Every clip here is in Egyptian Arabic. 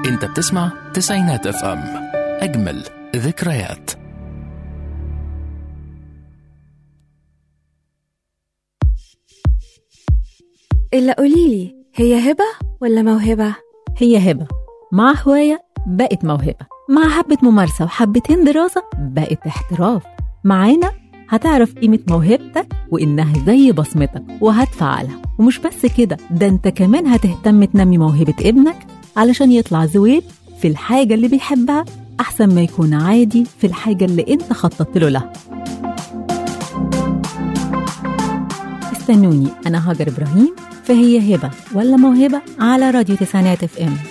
انت بتسمع تسعينات اف ام اجمل ذكريات إلا قوليلي هي هبة ولا موهبة؟ هي هبة مع هواية بقت موهبة مع حبة ممارسة وحبتين دراسة بقت احتراف معانا هتعرف قيمة موهبتك وإنها زي بصمتك وهتفعلها ومش بس كده ده انت كمان هتهتم تنمي موهبة ابنك علشان يطلع زويل في الحاجة اللي بيحبها أحسن ما يكون عادي في الحاجة اللي انت خططت له لها استنوني أنا هاجر إبراهيم فهي هبة ولا موهبة على راديو تسعينات اف ام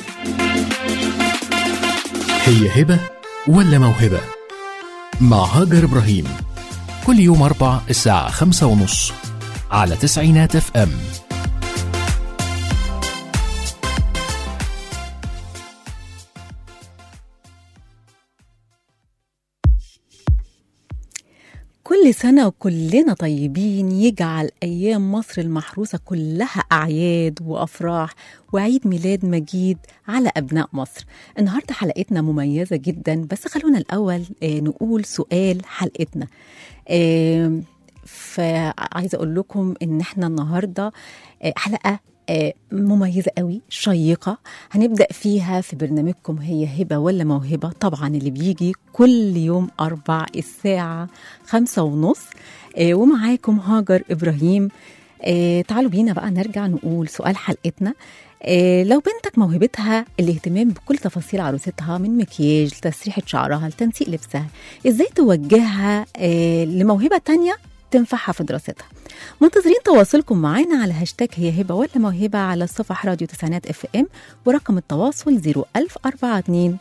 هي هبة ولا موهبة مع هاجر إبراهيم كل يوم أربع الساعة خمسة ونص على تسعينات اف ام كل سنة وكلنا طيبين يجعل أيام مصر المحروسة كلها أعياد وأفراح وعيد ميلاد مجيد على أبناء مصر النهاردة حلقتنا مميزة جدا بس خلونا الأول آه، نقول سؤال حلقتنا آه، فعايزة أقول لكم إن إحنا النهاردة آه، حلقة آه، مميزة قوي شيقة هنبدأ فيها في برنامجكم هي هبة ولا موهبة طبعا اللي بيجي كل يوم أربع الساعة خمسة ونص آه، ومعاكم هاجر إبراهيم آه، تعالوا بينا بقى نرجع نقول سؤال حلقتنا آه، لو بنتك موهبتها الاهتمام بكل تفاصيل عروستها من مكياج لتسريحة شعرها لتنسيق لبسها ازاي توجهها آه، لموهبة تانية تنفعها في دراستها منتظرين تواصلكم معانا على هاشتاج هي هبه ولا موهبه على صفح راديو تسعينات اف ام ورقم التواصل 01042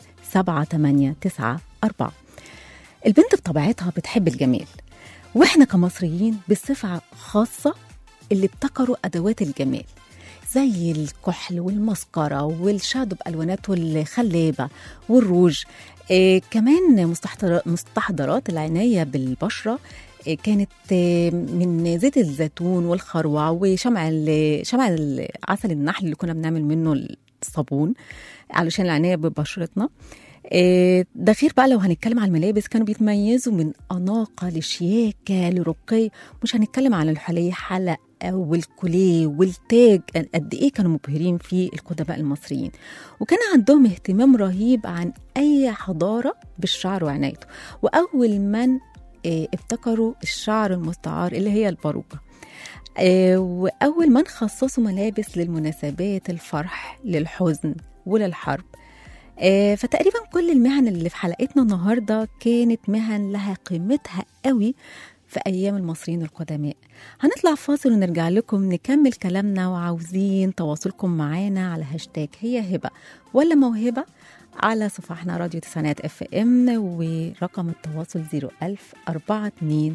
7894 البنت بطبيعتها بتحب الجمال واحنا كمصريين بصفه خاصه اللي ابتكروا ادوات الجمال زي الكحل والمسكرة والشادو بألواناته الخلابة والروج إيه كمان مستحضر- مستحضرات العناية بالبشرة إيه كانت إيه من زيت الزيتون والخروع وشمع ال- شمع ال- عسل النحل اللي كنا بنعمل منه الصابون علشان العناية ببشرتنا إيه ده غير بقى لو هنتكلم على الملابس كانوا بيتميزوا من أناقة لشياكة لرقي مش هنتكلم عن الحلي حلق والكوليه والتاج قد ايه كانوا مبهرين فيه القدماء المصريين وكان عندهم اهتمام رهيب عن اي حضاره بالشعر وعنايته واول من آه، ابتكروا الشعر المستعار اللي هي الباروكه آه، واول من خصصوا ملابس للمناسبات الفرح للحزن وللحرب آه، فتقريبا كل المهن اللي في حلقتنا النهارده كانت مهن لها قيمتها قوي في ايام المصريين القدماء هنطلع فاصل ونرجع لكم نكمل كلامنا وعاوزين تواصلكم معانا على هاشتاج هي هبه ولا موهبه على صفحنا راديو تسعينات اف ام ورقم التواصل 01000 42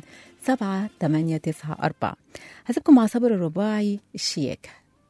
7894 هسيبكم مع صابر الرباعي الشياكه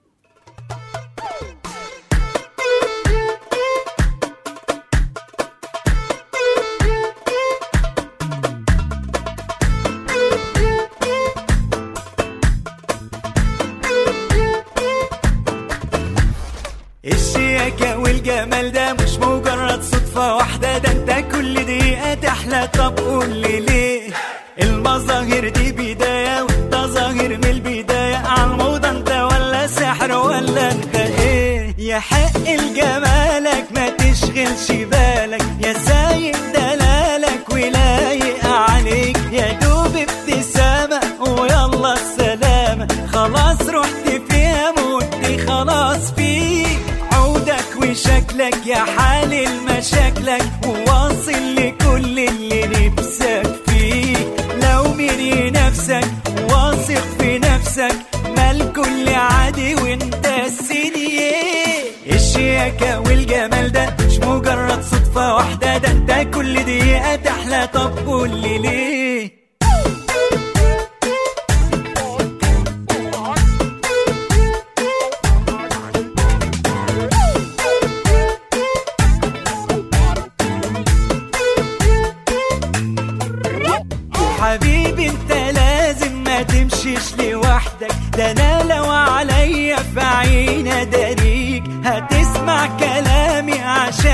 الشياكة والجمال ده مش مجرد صدفة واحدة ده انت كل دقيقة تحلى طب قول لي ليه المظاهر دي بداية وانت ظاهر من البداية عالموضة انت ولا سحر ولا انت ايه يا حق الجمالك ما تشغلش بالك يا سايق دلالك ولايق عليك يا دوب ابتسامة ويلا السلامة خلاص رحت فيها مت خلاص فيك عودك وشكلك يا حالل مشاكلك وواصل لكل اللي نفسك فيه لو مري نفسك واثق في نفسك ما الكل عادي وانت السنيه الشياكة والجمال ده مش مجرد صدفة واحدة ده انت كل دقيقة تحلى طب قول لي ليه حبيبي انت لازم ما تمشيش لوحدك ده انا لو عليا في عين اداريك هتسمع كلامي عشان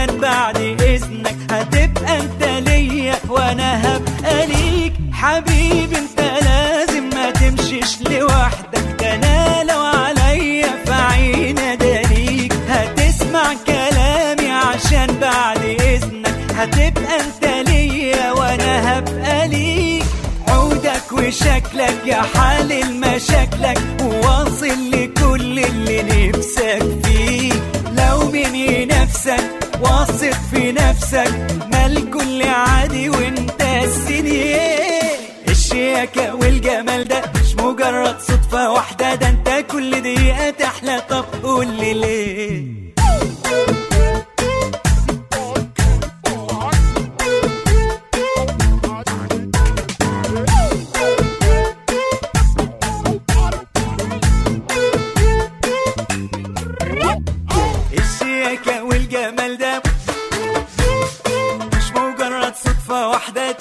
يا حلل مشاكلك وواصل لكل اللي نفسك فيه لو من نفسك واثق في نفسك ما الكل عادي وانت السنين الشياكة والجمال ده مش مجرد صدفة واحدة ده انت كل دقيقة تحلى طب قول لي ليه الشياكة والجمال ده مش مجرد صدفة واحدة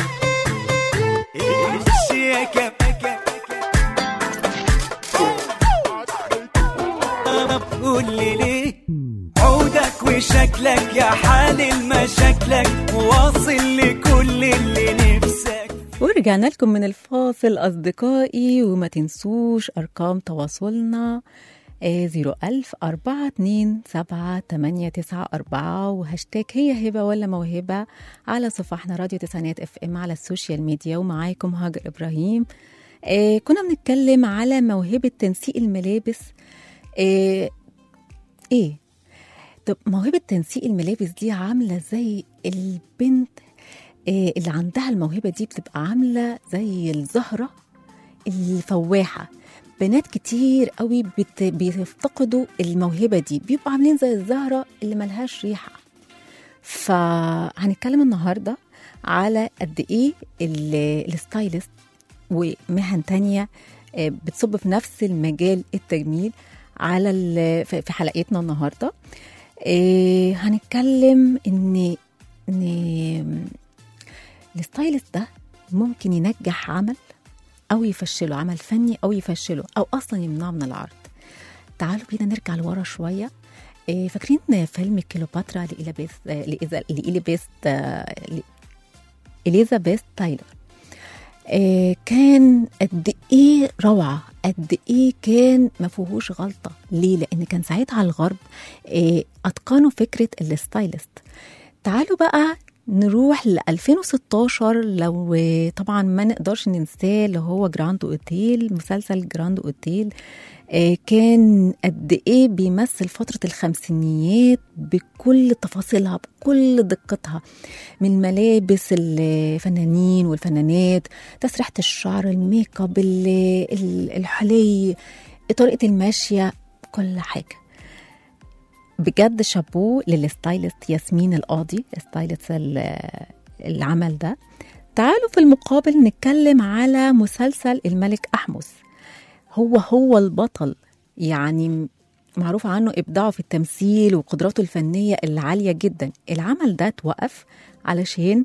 الشياكة طب قول لي ليه عودك وشكلك يا حالل مشاكلك واصل لكل اللي نفسك ورجعنا لكم من الفاصل أصدقائي وما تنسوش أرقام تواصلنا زيرو ألف أربعة اتنين سبعة تمانية تسعة أربعة وهاشتاج هي هبة ولا موهبة على صفحنا راديو تسعينات اف ام على السوشيال ميديا ومعاكم هاجر إبراهيم آه كنا بنتكلم على موهبة تنسيق الملابس آه ايه طب موهبة تنسيق الملابس دي عاملة زي البنت آه اللي عندها الموهبة دي بتبقى عاملة زي الزهرة الفواحة بنات كتير قوي بت... بيفتقدوا الموهبة دي بيبقوا عاملين زي الزهرة اللي ملهاش ريحة فهنتكلم النهاردة على قد ايه ال- الستايلست ومهن تانية آه، بتصب في نفس المجال التجميل على ال- في في حلقتنا النهارده آه، هنتكلم ان ان الستايلست ده ممكن ينجح عمل او يفشله عمل فني او يفشله او اصلا يمنعه من العرض تعالوا بينا نرجع لورا شويه آه، فاكرين فيلم كليوباترا لإليزابيث آه، لإذا- لإليزابيث آه، ل- إليزابيث تايلر آه، كان قد ايه روعه قد ايه كان ما فيهوش غلطه ليه لان كان ساعتها الغرب آه، اتقنوا فكره الستايلست تعالوا بقى نروح ل 2016 لو آه، طبعا ما نقدرش ننساه اللي هو جراند اوتيل مسلسل جراند اوتيل آه، كان قد ايه بيمثل فترة الخمسينيات بكل تفاصيلها بكل دقتها من ملابس الفنانين والفنانات تسريحة الشعر الميك اب ال- ال- الحلي طريقة الماشية كل حاجة بجد شابوه للستايلست ياسمين القاضي ستايلست ال- العمل ده تعالوا في المقابل نتكلم على مسلسل الملك أحمس هو هو البطل يعني معروف عنه إبداعه في التمثيل وقدراته الفنية العالية جدا العمل ده اتوقف علشان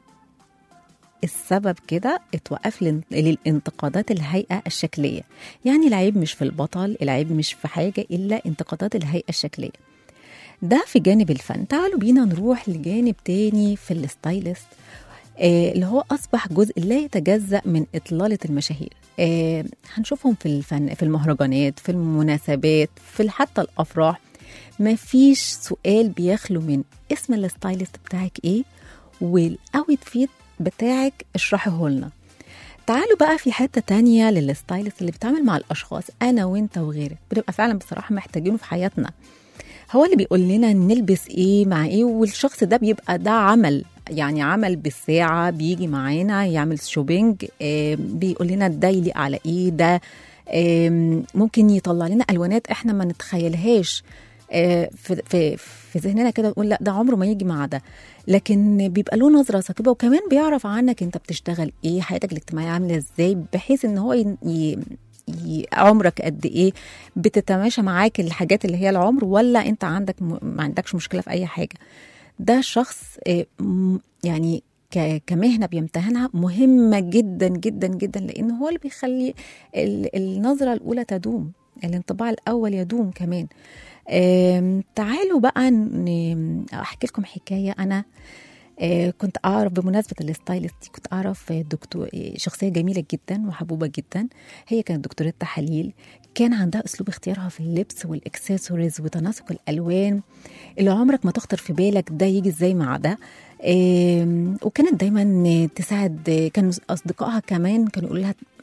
السبب كده اتوقف لن- للانتقادات الهيئة الشكلية يعني العيب مش في البطل العيب مش في حاجة إلا انتقادات الهيئة الشكلية ده في جانب الفن تعالوا بينا نروح لجانب تاني في الستايلست آه اللي هو أصبح جزء لا يتجزأ من إطلالة المشاهير آه هنشوفهم في الفن في المهرجانات في المناسبات في حتى الأفراح ما فيش سؤال بيخلو من اسم الستايلست بتاعك ايه والاوتفيت بتاعك اشرحه لنا تعالوا بقى في حته تانية للستايلست اللي بتعمل مع الاشخاص انا وانت وغيرك بنبقى فعلا بصراحه محتاجينه في حياتنا هو اللي بيقول لنا نلبس ايه مع ايه والشخص ده بيبقى ده عمل يعني عمل بالساعة بيجي معانا يعمل شوبينج آه، بيقول لنا ده يليق على ايه ده آم، ممكن يطلع لنا الوانات احنا ما نتخيلهاش آه، في في في ذهننا كده نقول لا ده عمره ما يجي مع ده لكن بيبقى له نظره ثاقبه وكمان بيعرف عنك انت بتشتغل ايه حياتك الاجتماعيه عامله ازاي بحيث ان هو ي... ي... ي... عمرك قد ايه بتتماشى معاك الحاجات اللي هي العمر ولا انت عندك م... ما عندكش مشكله في اي حاجه ده شخص آه، م- يعني ك- كمهنه بيمتهنها مهمه جدا جدا جدا لان هو اللي بيخلي ال- النظره الاولى تدوم الانطباع الاول يدوم كمان آم، تعالوا بقى ن- احكي لكم حكايه انا آه، كنت اعرف بمناسبه الستايلست دي كنت اعرف آه، دكتور آه، شخصيه جميله جدا وحبوبه جدا هي كانت دكتوره تحاليل كان عندها اسلوب اختيارها في اللبس والاكسسوارز وتناسق الالوان اللي عمرك ما تخطر في بالك ده يجي ازاي مع ده آم، وكانت دايما تساعد كانوا اصدقائها كمان كانوا يقولوا لها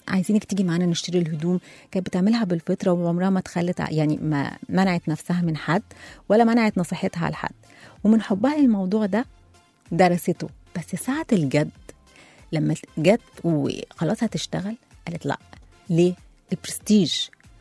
عايزينك تيجي معانا نشتري الهدوم كانت بتعملها بالفطره وعمرها ما تخلت ع- يعني ما منعت نفسها من حد ولا منعت نصيحتها على حد ومن حبها للموضوع ده درسته بس ساعة الجد لما جت وخلاص هتشتغل قالت لا ليه البرستيج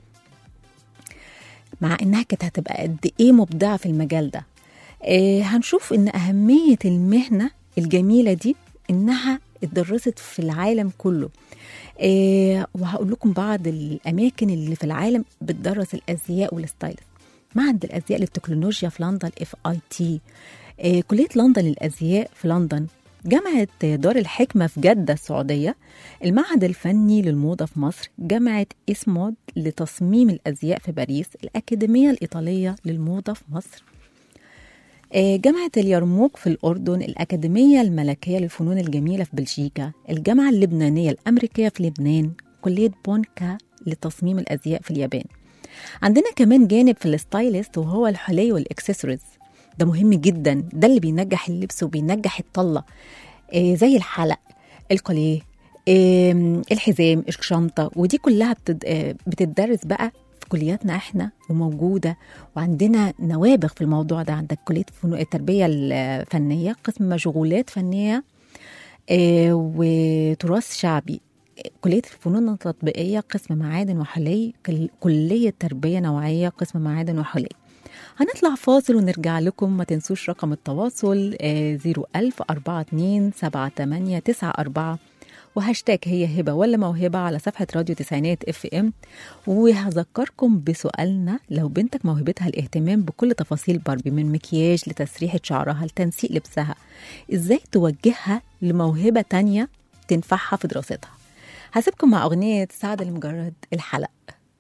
مع انها كانت هتبقى قد ايه مبدعه في المجال ده آه هنشوف ان اهميه المهنه الجميله دي انها اتدرست في العالم كله آه وهقول لكم بعض الاماكن اللي في العالم بتدرس الازياء والستايل معهد الازياء للتكنولوجيا في لندن اف اي تي كليه لندن للازياء في لندن جامعة دار الحكمة في جدة السعودية المعهد الفني للموضة في مصر جامعة إسمود لتصميم الأزياء في باريس الأكاديمية الإيطالية للموضة في مصر آه، جامعة اليرموك في الأردن الأكاديمية الملكية للفنون الجميلة في بلجيكا الجامعة اللبنانية الأمريكية في لبنان كلية بونكا لتصميم الأزياء في اليابان عندنا كمان جانب في الستايلست وهو الحلي والإكسسوارز ده مهم جدا ده اللي بينجح اللبس وبينجح الطلة آه، زي الحلق القليه آم، الحزام الشنطة ودي كلها بتد... آه، بتدرس بقى في كلياتنا احنا وموجودة وعندنا نوابغ في الموضوع ده عندك كلية فنون التربية الفنية قسم مشغولات فنية آه، وتراث شعبي كلية الفنون التطبيقية قسم معادن وحلي كل- كلية تربية نوعية قسم معادن وحلي هنطلع فاصل ونرجع لكم ما تنسوش رقم التواصل 01000 42 78 94 وهاشتاج هي هبة ولا موهبة على صفحة راديو تسعينات اف ام وهذكركم بسؤالنا لو بنتك موهبتها الاهتمام بكل تفاصيل باربي من مكياج لتسريحة شعرها لتنسيق لبسها ازاي توجهها لموهبة تانية تنفعها في دراستها هسيبكم مع أغنية سعد المجرد الحلق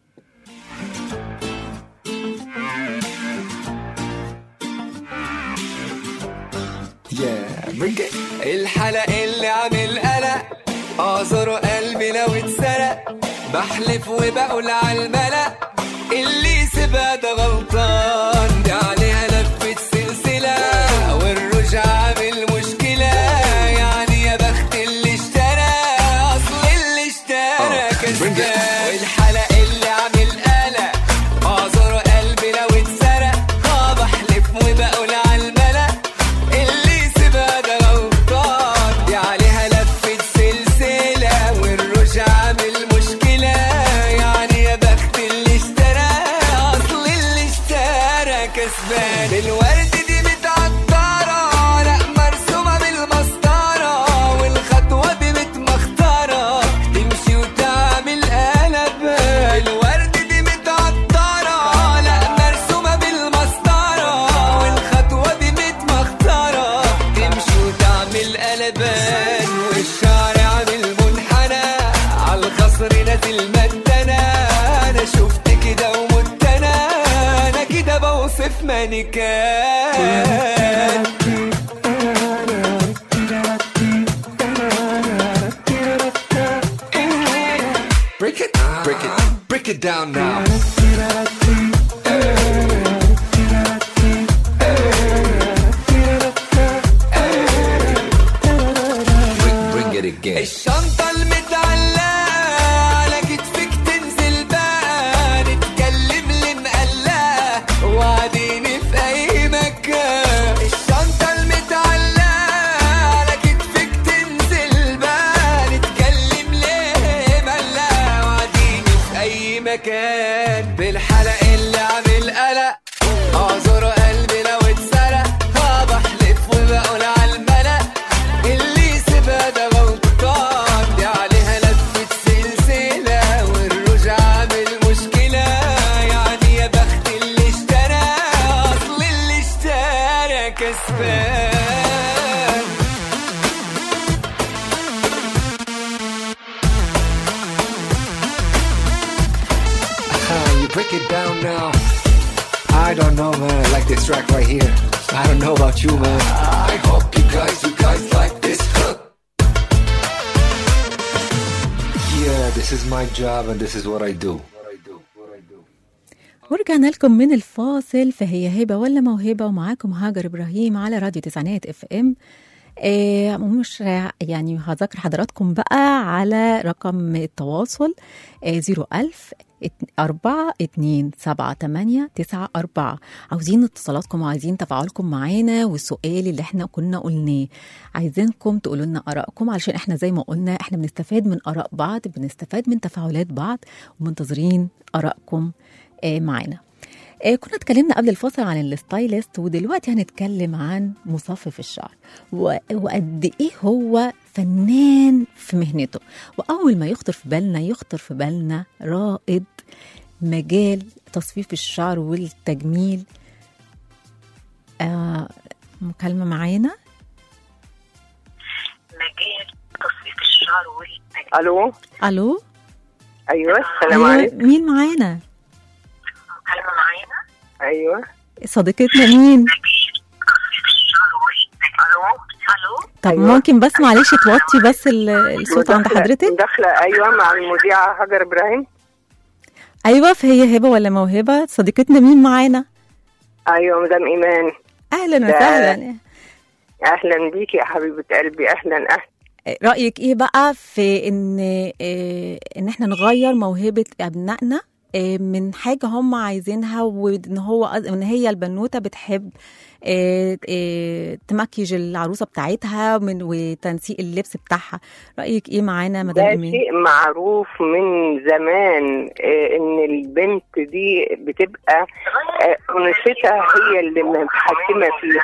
يا برجع الحلق اللي عامل قلق اعذره قلبي لو اتسرق بحلف وبقول على الملأ اللي سيبها ده غلطان دي عليها لفة سلسلة والرجع عامل مشكلة يعني يا بخت اللي اشترى اصل اللي اشترى كسبان والحلق اللي عامل قلق اعذره قلبي لو اتسرق اه بحلف وبقول على الملأ اللي سيبها ده غلطان دي عليها لفة سلسلة والرجع عامل مشكلة يعني يا بخت اللي اشترى أصل اللي اشترى كسبان الورد دي متعطرة لا مرسومة بالمسطرة والخطوة دي متمخترة تمشي وتعمل قلب الورد دي متعطرة لا مرسومة بالمسطرة والخطوة دي متمخترة تمشي وتعمل قلبان والشعر عامل منحنى على الخصر نازل مدنا انا شفت كده ومت انا انا كده بوصف مانيكان Break it, break it, break it down now. Bring, bring it again. الشنطة المتعلقة على كتفك تنزل بقى نتكلم لمقلقة وقاعدين في أي مكان الشنطة المتعلقة على كتفك تنزل بقى نتكلم ليه مقلقة وقاعدين في أي مكان بالحلق اللي عامل قلق اعذر قلبي لو اتسرق اه بحلف وبقول على الملأ اللي سيبها ده غلطان دي عليها لفة سلسلة والرجع عامل مشكلة يعني يا بخت اللي اشترى اصل اللي اشترى كسبان you break it down now. I don't know, man. I like this track right here. I don't know about you, man. I hope you guys, you guys like this hook Yeah, this is my job and this is what I do. ورجعنا لكم من الفاصل فهي هبة ولا موهبة ومعاكم هاجر إبراهيم على راديو تسعينات اف ام آه، مش يعني هذكر حضراتكم بقى على رقم التواصل آه، 01000 أربعة اتنين سبعة تمانية تسعة أربعة عاوزين اتصالاتكم وعايزين تفاعلكم معانا والسؤال اللي احنا كنا قلناه عايزينكم تقولوا لنا آرائكم علشان احنا زي ما قلنا احنا بنستفاد من آراء بعض بنستفاد من تفاعلات بعض ومنتظرين آرائكم آه، معانا آه، كنا اتكلمنا قبل الفاصل عن الستايلست ودلوقتي هنتكلم عن مصفف الشعر و- وقد ايه هو فنان في مهنته واول ما يخطر في بالنا يخطر في بالنا رائد مجال تصفيف الشعر والتجميل آه مكالمه معانا مجال تصفيف الشعر والتجميل الو الو ايوه السلام أيوة، عليكم مين معانا كلمة معانا ايوه صديقتنا مين تصفيف الشعر والتجميل الو الو طب أيوة. ممكن بس معلش توطي بس ال- الصوت عند مداخلة- حضرتك مداخله ايوه مع المذيعه هاجر ابراهيم ايوه فهي هبه ولا موهبه صديقتنا مين معانا ايوه مدام ايمان اهلا ده- وسهلا اهلا بيكي يا حبيبه قلبي اهلا اهلا رايك ايه بقى في ان إيه ان احنا نغير موهبه ابنائنا إيه من حاجه هم عايزينها وان هو ان هي البنوته بتحب إيه إيه تمكيج العروسه بتاعتها من وتنسيق اللبس بتاعها رايك ايه معانا مدام ده ايمان شيء معروف من زمان آه، ان البنت دي بتبقى آه، انوثتها هي اللي متحكمه فيها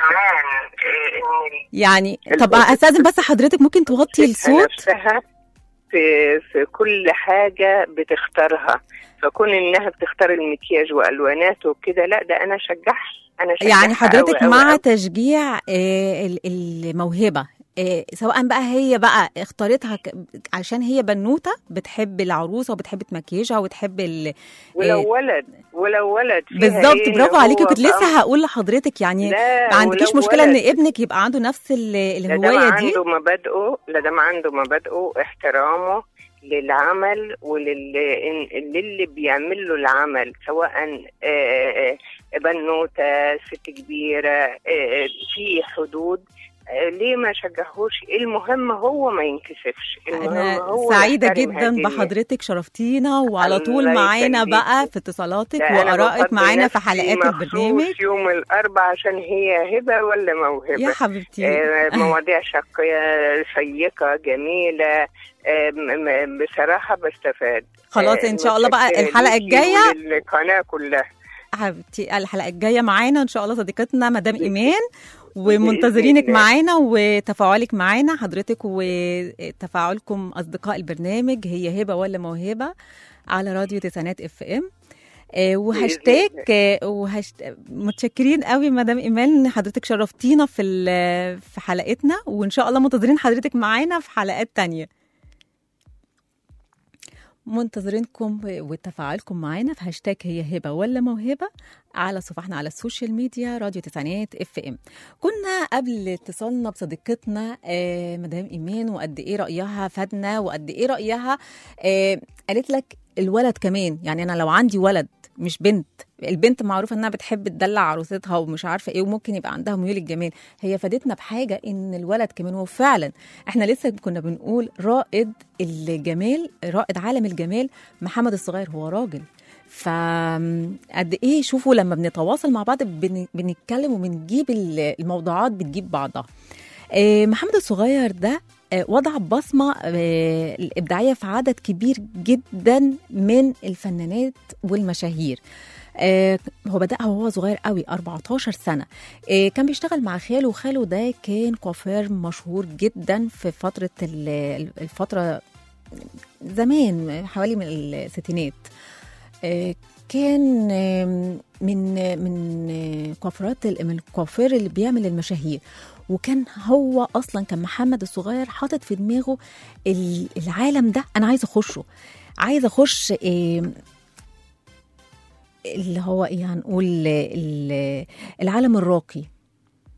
يعني البنت طب استاذن بس حضرتك ممكن توطي الصوت نفسها في في كل حاجه بتختارها فكون انها بتختار المكياج والواناته وكده لا ده انا شجعها انا شجعها يعني حضرتك أوي أوي مع أوي. تشجيع آه، ال- الموهبه آه، سواء بقى هي بقى اختارتها ك- عشان هي بنوته بتحب العروسه وبتحب تمكيجها وبتحب ال... ولو إيه. ولد ولو ولد فيها بالظبط إيه برافو إن عليكي هو كنت بقى- لسه هقول لحضرتك يعني لا ما عندكيش ولو مشكله ان ولد. ابنك يبقى عنده نفس ال- لا دام الهوايه دي عنده مبادئه لا دام عنده مبادئه احترامه للعمل وللي بيعمل له العمل سواء آه، آه، بنوته ست كبيره آه، في حدود آه، ليه ما شجعهوش المهم هو ما ينكسفش المهم انا هو سعيده يحترم جدا هذه بحضرتك شرفتينا وعلى طول الله معانا يخليكي. بقى في اتصالاتك ده أنا وارائك بفضل معانا في نفسي حلقات مخصوص البرنامج يوم الاربعاء عشان هي هبه ولا موهبه يا حبيبتي آه، مواضيع شقية شيقة جميلة آه، م- م- بصراحة بستفاد خلاص آه، إن شاء الله بقى متشكرة الحلقة ليكي الجاية وللقناة كلها حبيبتي الحلقه الجايه معانا ان شاء الله صديقتنا مدام ايمان ومنتظرينك الله. معانا وتفاعلك معانا حضرتك وتفاعلكم اصدقاء البرنامج هي هبه ولا موهبه على راديو تسعينات اف ام آه، وهاشتاج آه، وهاشت... متشكرين قوي مدام ايمان ان حضرتك شرفتينا في ال- في حلقتنا وان شاء الله منتظرين حضرتك معانا في حلقات تانية منتظرينكم وتفاعلكم معانا في هاشتاج هي هبه ولا موهبه على صفحنا على السوشيال ميديا راديو تسعينات اف ام كنا قبل اتصالنا بصديقتنا آه مدام ايمان وقد ايه رايها فادنا وقد ايه رايها آه قالت لك الولد كمان يعني انا لو عندي ولد مش بنت البنت معروفه انها بتحب تدلع عروستها ومش عارفه ايه وممكن يبقى عندها ميول الجمال هي فادتنا بحاجه ان الولد كمان وفعلا احنا لسه كنا بنقول رائد الجمال رائد عالم الجمال محمد الصغير هو راجل فقد ايه شوفوا لما بنتواصل مع بعض بن- بنتكلم وبنجيب ال- الموضوعات بتجيب بعضها آه، محمد الصغير ده آه، وضع بصمة آه، الإبداعية في عدد كبير جدا من الفنانات والمشاهير آه، هو بدأها وهو صغير قوي 14 سنة آه، كان بيشتغل مع خاله وخاله ده كان كوافير مشهور جدا في فترة ال- الفترة زمان حوالي من الستينات آه، كان آم، من من آه، كوافيرات من الكوافير اللي بيعمل المشاهير وكان هو اصلا كان محمد الصغير حاطط في دماغه ال- العالم ده انا عايز اخشه عايز اخش آم، اللي هو ايه هنقول ال- العالم الراقي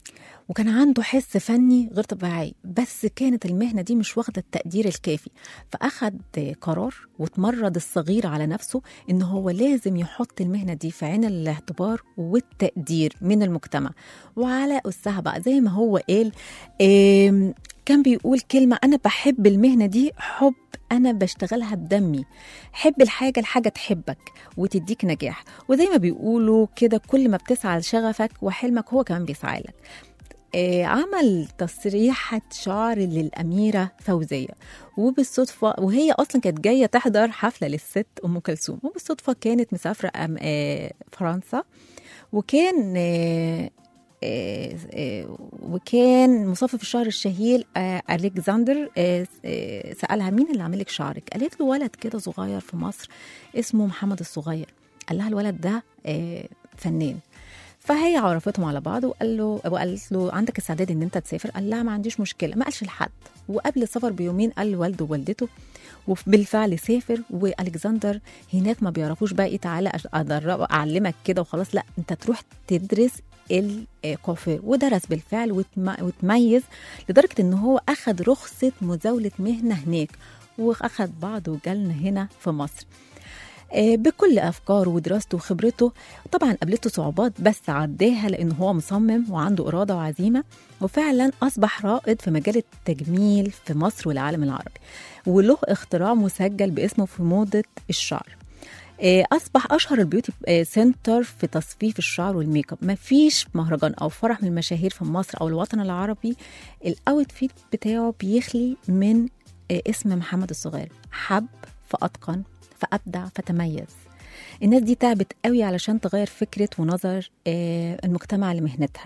وكان عنده حس فني غير طبيعي بس كانت المهنة دي مش واخدة التقدير الكافي فأخد قرار وتمرد الصغير على نفسه إن هو لازم يحط المهنة دي في عين الاعتبار والتقدير من المجتمع وعلى أسها بقى زي ما هو قال آم، كان بيقول كلمة أنا بحب المهنة دي حب أنا بشتغلها بدمي حب الحاجة الحاجة تحبك وتديك نجاح وزي ما بيقولوا كده كل ما بتسعى لشغفك وحلمك هو كمان بيسعى لك آه، عمل تصريحة شعر للأميرة فوزية وبالصدفة وهي أصلا كانت جاية تحضر حفلة للست أم كلثوم وبالصدفة كانت مسافرة أم آه، فرنسا وكان آه، آه، آه، وكان مصفف الشعر الشهير آه، ألكسندر آه، آه، سألها مين اللي عامل لك شعرك؟ قالت له ولد كده صغير في مصر اسمه محمد الصغير قال لها الولد ده آه، فنان فهي عرفتهم على بعض وقال له وقالت له عندك استعداد ان انت تسافر قال لها ما عنديش مشكله ما قالش لحد وقبل السفر بيومين قال لوالده ووالدته وبالفعل سافر والكسندر هناك ما بيعرفوش بقى ايه تعالى أش- ادرب اعلمك كده وخلاص لا انت تروح تدرس الكوافير ودرس بالفعل وتم- وتميز لدرجه ان هو اخذ رخصه مزاوله مهنه هناك واخذ بعضه وجالنا هنا في مصر آه، بكل افكاره ودراسته وخبرته طبعا قابلته صعوبات بس عداها لانه هو مصمم وعنده اراده وعزيمه وفعلا اصبح رائد في مجال التجميل في مصر والعالم العربي وله اختراع مسجل باسمه في موضه الشعر آه، اصبح اشهر البيوتي آه، سنتر في تصفيف الشعر والميك اب مفيش مهرجان او فرح من المشاهير في مصر او الوطن العربي الاوتفيت بتاعه بيخلي من آه، اسم محمد الصغير حب فاتقن فابدع فتميز الناس دي تعبت قوي علشان تغير فكره ونظر آه، المجتمع لمهنتها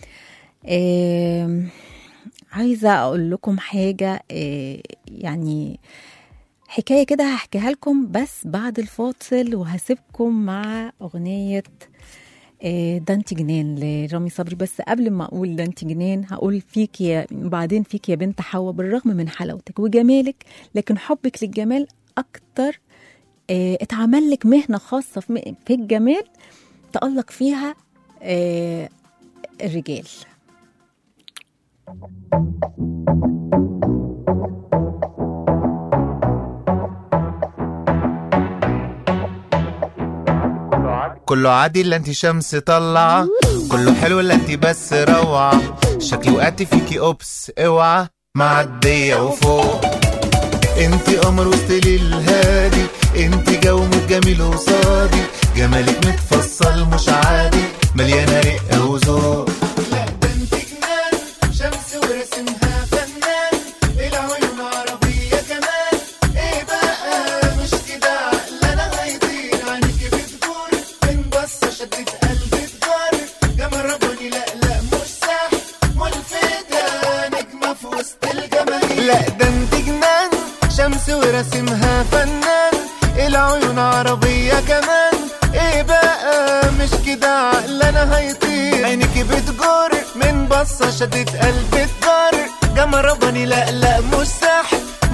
آم، عايزه اقول لكم حاجه آه، يعني حكايه كده هحكيها لكم بس بعد الفاصل وهسيبكم مع اغنيه آه، ده انت جنان لرامي صبري بس قبل ما اقول ده انت جنان هقول فيك يا بعدين فيك يا بنت حواء بالرغم من حلاوتك وجمالك لكن حبك للجمال اكتر آه، اتعمل لك مهنه خاصه في م- في الجمال تألق فيها آه، الرجال كله عادي الا انت شمس طلعة كله حلو الا انت بس روعة شكلي وقعت فيكي اوبس اوعى معدية وفوق انت قمر وسط ليل هادي انت جو جميل وصادي جمالك متفصل مش عادي مليانة رق وذوق لا ده انت جنان شمس ورسمها فنان العيون عربية كمان ايه بقى مش كده عقلنا هيطير عينيكي بتدور من بصة شدت قلبي تجار جمال رباني لا لا مش سح ملفتة نجمة في وسط الجماهير لا ده انت جنان شمس ورسمها فنان العيون عربية كمان ايه بقى مش كده عقلنا هيطير عينيكي بتجر من بصة شدت قلبي تجر جمال رباني لا لا مش سح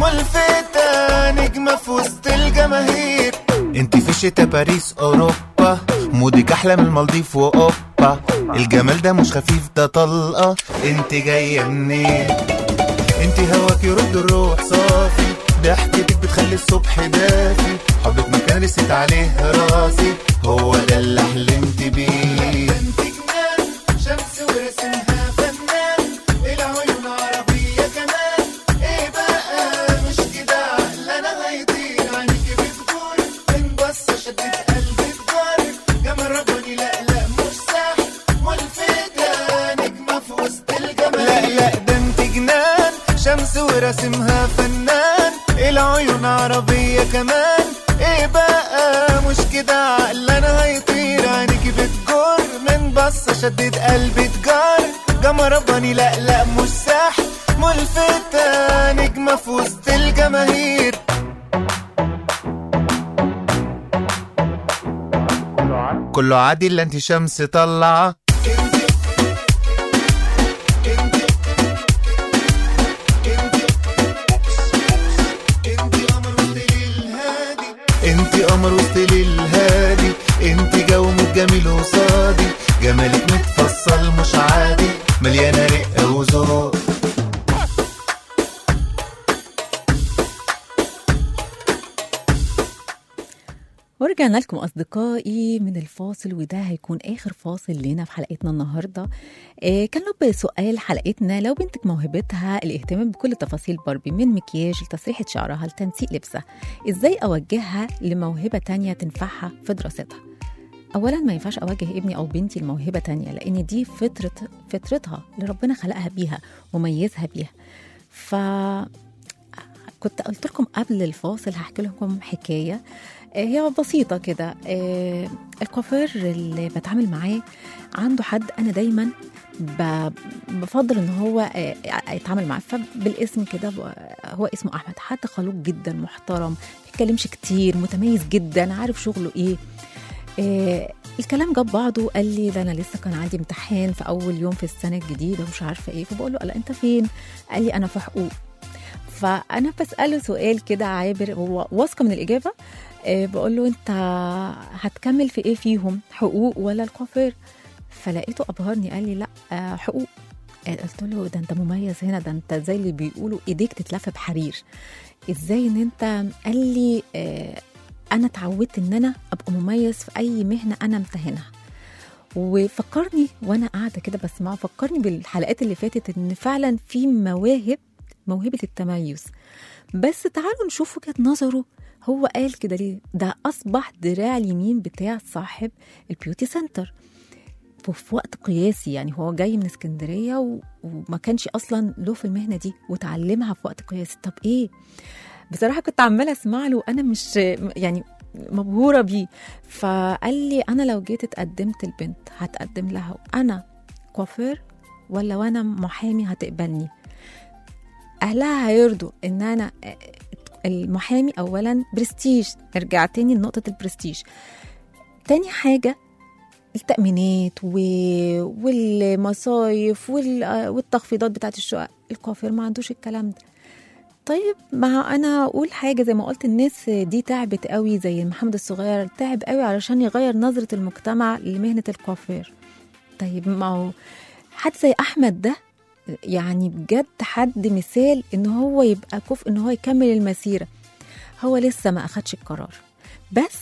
ملفتة نجمة في وسط الجماهير انت في شتا باريس اوروبا مودك احلى من المالديف واوبا الجمال ده مش خفيف ده طلقة انت جاية منين انت هواك يرد الروح صافي ضحكتك بتخلي الصبح دافي حبك مكان رست عليه راسي هو ده اللي حلمت بيه انت جنان شمس ورسمها فنان العيون عربية كمان ايه بقى مش كده عقلنا هيطير عينيكي بتدور من بصة شدت قلبي تجار جمال رباني لا لا مش سح ملفتة نجمة في وسط الجمال لا لا ده انت جنان شمس ورسمها فنان العيون عربية كمان ايه بقى مش كده عقلنا هيطير عينيكي بتجر من بصة شدت قلبي تجار جمال رباني لا لا مش سح ملفتة نجمة في وسط الجماهير كله عادي الا انت شمس طلعة انت قمر وسط ليل هادي انت جو جميل وصادي جمالك متفصل مش عادي مليانة رق وذوق ورجعنا لكم أصدقائي من الفاصل وده هيكون آخر فاصل لنا في حلقتنا النهاردة آه كان لب سؤال حلقتنا لو بنتك موهبتها الاهتمام بكل تفاصيل باربي من مكياج لتسريحة شعرها لتنسيق لبسها إزاي أوجهها لموهبة تانية تنفعها في دراستها أولا ما ينفعش أوجه ابني أو بنتي لموهبة تانية لأن دي فطرة فطرتها اللي ربنا خلقها بيها وميزها بيها ف كنت قلت لكم قبل الفاصل هحكي لكم حكايه آه، هي بسيطة كده آه، الكوافير اللي بتعامل معاه عنده حد أنا دايما ب- بفضل إن هو آه، يتعامل معاه فبالاسم كده ب- هو اسمه أحمد حد خلوق جدا محترم ما بيتكلمش كتير متميز جدا عارف شغله إيه آه، الكلام جاب بعضه قال لي ده انا لسه كان عندي امتحان في اول يوم في السنه الجديده ومش عارفه ايه فبقول له لا انت فين قال لي انا في حقوق فانا بساله سؤال كده عابر هو واثقه من الاجابه آه، بقول له انت هتكمل في ايه فيهم حقوق ولا الكوافير فلقيته ابهرني قال لي لا آه، حقوق آه، قلت له ده انت مميز هنا ده انت زي اللي بيقولوا ايديك تتلف بحرير ازاي ان انت قال لي آه، انا اتعودت ان انا ابقى مميز في اي مهنه انا امتهنها وفكرني وانا قاعده كده بسمعه فكرني بالحلقات اللي فاتت ان فعلا في مواهب موهبه التميز بس تعالوا نشوف وجهه نظره هو قال كده ليه ده اصبح دراع اليمين بتاع صاحب البيوتي سنتر وفي وقت قياسي يعني هو جاي من اسكندريه و... وما كانش اصلا له في المهنه دي وتعلمها في وقت قياسي طب ايه بصراحه كنت عماله اسمع له وانا مش يعني مبهوره بيه فقال لي انا لو جيت اتقدمت البنت هتقدم لها انا كوافير ولا وانا محامي هتقبلني اهلها هيرضوا ان انا المحامي اولا برستيج ارجع تاني لنقطه البرستيج تاني حاجه التأمينات و... والمصايف وال... والتخفيضات بتاعت الشقق الكوافير ما عندوش الكلام ده طيب ما انا اقول حاجه زي ما قلت الناس دي تعبت قوي زي محمد الصغير تعب قوي علشان يغير نظره المجتمع لمهنه الكوافير طيب ما هو حد زي احمد ده يعني بجد حد مثال ان هو يبقى كفء ان هو يكمل المسيره هو لسه ما اخدش القرار بس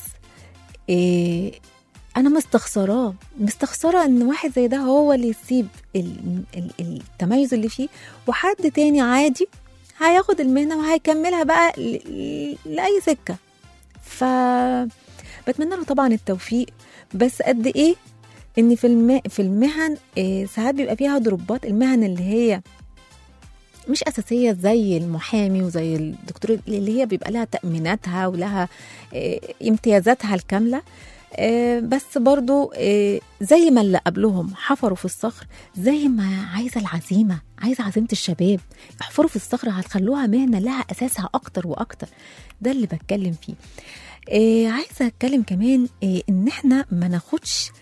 إيه انا مستخسراه مستخسره ان واحد زي ده هو اللي يسيب ال- ال- التميز اللي فيه وحد تاني عادي هياخد المهنه وهيكملها بقى ل- ل- لاي سكه ف بتمنى له طبعا التوفيق بس قد ايه ان في الم... في المهن إيه ساعات بيبقى فيها ضربات المهن اللي هي مش اساسيه زي المحامي وزي الدكتور اللي هي بيبقى لها تاميناتها ولها إيه امتيازاتها الكامله إيه بس برضو إيه زي ما اللي قبلهم حفروا في الصخر زي ما عايزه العزيمه عايزه عزيمه الشباب احفروا في الصخر هتخلوها مهنه لها اساسها اكتر واكتر ده اللي بتكلم فيه إيه عايزه اتكلم كمان إيه ان احنا ما ناخدش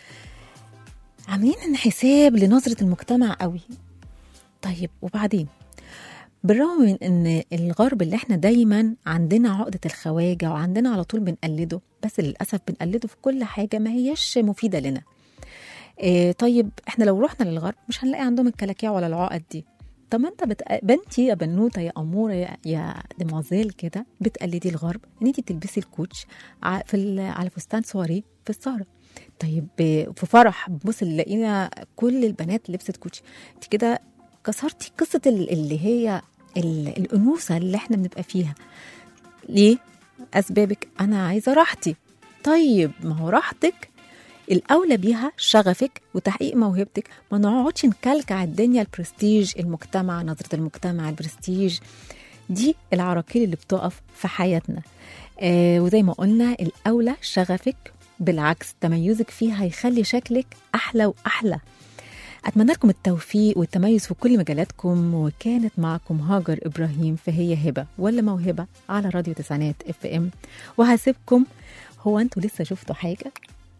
عاملين حساب لنظره المجتمع قوي طيب وبعدين بالرغم من ان الغرب اللي احنا دايما عندنا عقده الخواجه وعندنا على طول بنقلده بس للاسف بنقلده في كل حاجه ما هياش مفيده لنا إيه طيب احنا لو رحنا للغرب مش هنلاقي عندهم الكلاكيع ولا العقد دي طب ما انت بت... بنتي يا بنوته يا اموره يا, يا دموزيل كده بتقلدي الغرب ان انت تلبسي الكوتش ع- في ال... على فستان سواري في السهره طيب ب- في فرح بص لقينا كل البنات لبست كوتشي انت كده كسرتي قصه ال- اللي هي ال- الانوثه اللي احنا بنبقى فيها ليه اسبابك انا عايزه راحتي طيب ما هو راحتك الاولى بيها شغفك وتحقيق موهبتك ما نقعدش نكلكع الدنيا البرستيج المجتمع نظره المجتمع البرستيج دي العراقيل اللي بتقف في حياتنا آه وزي ما قلنا الاولى شغفك بالعكس تميزك فيها هيخلي شكلك احلى واحلى اتمنى لكم التوفيق والتميز في كل مجالاتكم وكانت معكم هاجر ابراهيم فهي هبه ولا موهبه على راديو تسعينات اف ام وهسيبكم هو انتوا لسه شفتوا حاجه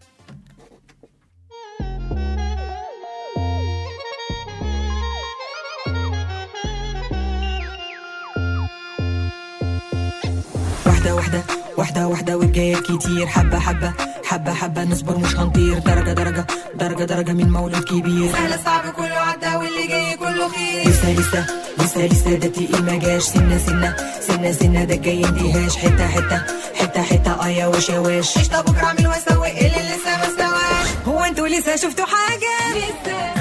واحدة واحدة واحدة واحدة والجاية كتير حبة حبة حبة حبة نصبر مش هنطير درجة درجة درجة درجة من مولود كبير سهل صعب كله عدى واللي خير لسه لسه لسه لسه ده تقيل ما جاش سنة سنة سنة سنة ده الجاي اندهاش حتة حتة حتة حتة ايا وش يا وش قشطة بكرة اعمل واسوي اللي لسه ما استواش هو انتوا لسه شفتوا حاجة لسه